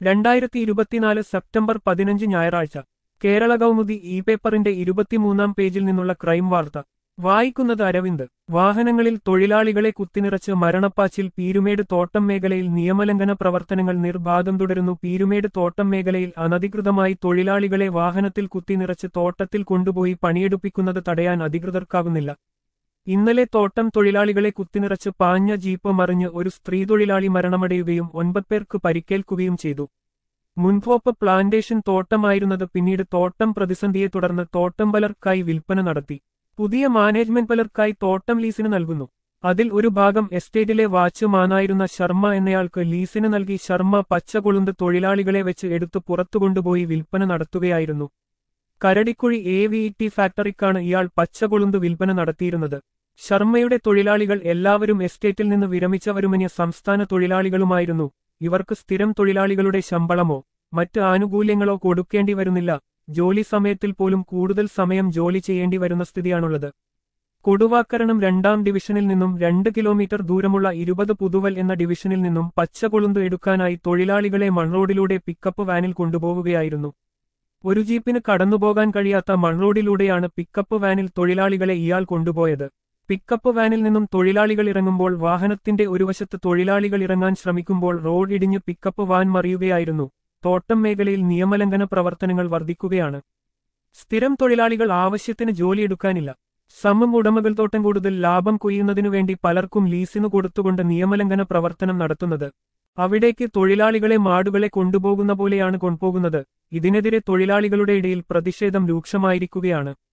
രണ്ടായിരത്തി ഇരുപത്തിനാല് സെപ്റ്റംബർ പതിനഞ്ച് ഞായറാഴ്ച കേരള കൗമുദി ഇ പേപ്പറിന്റെ ഇരുപത്തിമൂന്നാം പേജിൽ നിന്നുള്ള ക്രൈം വാർത്ത വായിക്കുന്നത് അരവിന്ദ് വാഹനങ്ങളിൽ തൊഴിലാളികളെ കുത്തിനിറച്ച് മരണപ്പാച്ചിൽ പീരുമേട് തോട്ടം മേഖലയിൽ നിയമലംഘന പ്രവർത്തനങ്ങൾ നിർബാധം തുടരുന്നു പീരുമേട് തോട്ടം മേഖലയിൽ അനധികൃതമായി തൊഴിലാളികളെ വാഹനത്തിൽ കുത്തിനിറച്ച് തോട്ടത്തിൽ കൊണ്ടുപോയി പണിയെടുപ്പിക്കുന്നത് തടയാൻ അധികൃതർക്കാകുന്നില്ല ഇന്നലെ തോട്ടം തൊഴിലാളികളെ കുത്തിനിറച്ച് പാഞ്ഞ ജീപ്പ് മറിഞ്ഞ് ഒരു സ്ത്രീ തൊഴിലാളി മരണമടയുകയും ഒൻപത് പേർക്ക് പരിക്കേൽക്കുകയും ചെയ്തു മുൻപോപ്പ് പ്ലാന്റേഷൻ തോട്ടമായിരുന്നത് പിന്നീട് തോട്ടം പ്രതിസന്ധിയെ തുടർന്ന് തോട്ടം പലർക്കായി വിൽപ്പന നടത്തി പുതിയ മാനേജ്മെന്റ് പലർക്കായി തോട്ടം ലീസിന് നൽകുന്നു അതിൽ ഒരു ഭാഗം എസ്റ്റേറ്റിലെ വാച്ച്മാനായിരുന്ന ശർമ്മ എന്നയാൾക്ക് ലീസിന് നൽകി ശർമ്മ പച്ചകൊളുന്ത് തൊഴിലാളികളെ വെച്ച് എടുത്തു പുറത്തുകൊണ്ടുപോയി വിൽപ്പന നടത്തുകയായിരുന്നു കരടിക്കുഴി എ വി ടി ഫാക്ടറിക്കാണ് ഇയാൾ പച്ചകൊളുന്ത് വിൽപ്പന നടത്തിയിരുന്നത് ശർമ്മയുടെ തൊഴിലാളികൾ എല്ലാവരും എസ്റ്റേറ്റിൽ നിന്ന് വിരമിച്ചവരുമന്യ സംസ്ഥാന തൊഴിലാളികളുമായിരുന്നു ഇവർക്ക് സ്ഥിരം തൊഴിലാളികളുടെ ശമ്പളമോ മറ്റ് ആനുകൂല്യങ്ങളോ കൊടുക്കേണ്ടി വരുന്നില്ല ജോലി സമയത്തിൽ പോലും കൂടുതൽ സമയം ജോലി ചെയ്യേണ്ടി വരുന്ന സ്ഥിതിയാണുള്ളത് കൊടുവാക്കരണം രണ്ടാം ഡിവിഷനിൽ നിന്നും രണ്ട് കിലോമീറ്റർ ദൂരമുള്ള ഇരുപത് പുതുവൽ എന്ന ഡിവിഷനിൽ നിന്നും പച്ചകൊളുന്ത് എടുക്കാനായി തൊഴിലാളികളെ മൺറോഡിലൂടെ പിക്കപ്പ് വാനിൽ കൊണ്ടുപോവുകയായിരുന്നു ഒരു ജീപ്പിന് കടന്നുപോകാൻ കഴിയാത്ത മൺറോഡിലൂടെയാണ് പിക്കപ്പ് വാനിൽ തൊഴിലാളികളെ ഇയാൾ കൊണ്ടുപോയത് പിക്കപ്പ് വാനിൽ നിന്നും തൊഴിലാളികൾ ഇറങ്ങുമ്പോൾ വാഹനത്തിന്റെ ഒരു വശത്ത് തൊഴിലാളികൾ ഇറങ്ങാൻ ശ്രമിക്കുമ്പോൾ റോഡ് ഇടിഞ്ഞ് പിക്കപ്പ് വാൻ മറിയുകയായിരുന്നു തോട്ടം മേഖലയിൽ നിയമലംഘന പ്രവർത്തനങ്ങൾ വർദ്ധിക്കുകയാണ് സ്ഥിരം തൊഴിലാളികൾ ആവശ്യത്തിന് ജോലിയെടുക്കാനില്ല സമം ഉടമകൾ തോട്ടം കൂടുതൽ ലാഭം കൊയ്യുന്നതിനു വേണ്ടി പലർക്കും ലീസിനു കൊടുത്തുകൊണ്ട് നിയമലംഘന പ്രവർത്തനം നടത്തുന്നത് അവിടേക്ക് തൊഴിലാളികളെ മാടുകളെ കൊണ്ടുപോകുന്ന പോലെയാണ് കൊണ്ടുപോകുന്നത് ഇതിനെതിരെ തൊഴിലാളികളുടെ ഇടയിൽ പ്രതിഷേധം രൂക്ഷമായിരിക്കുകയാണ്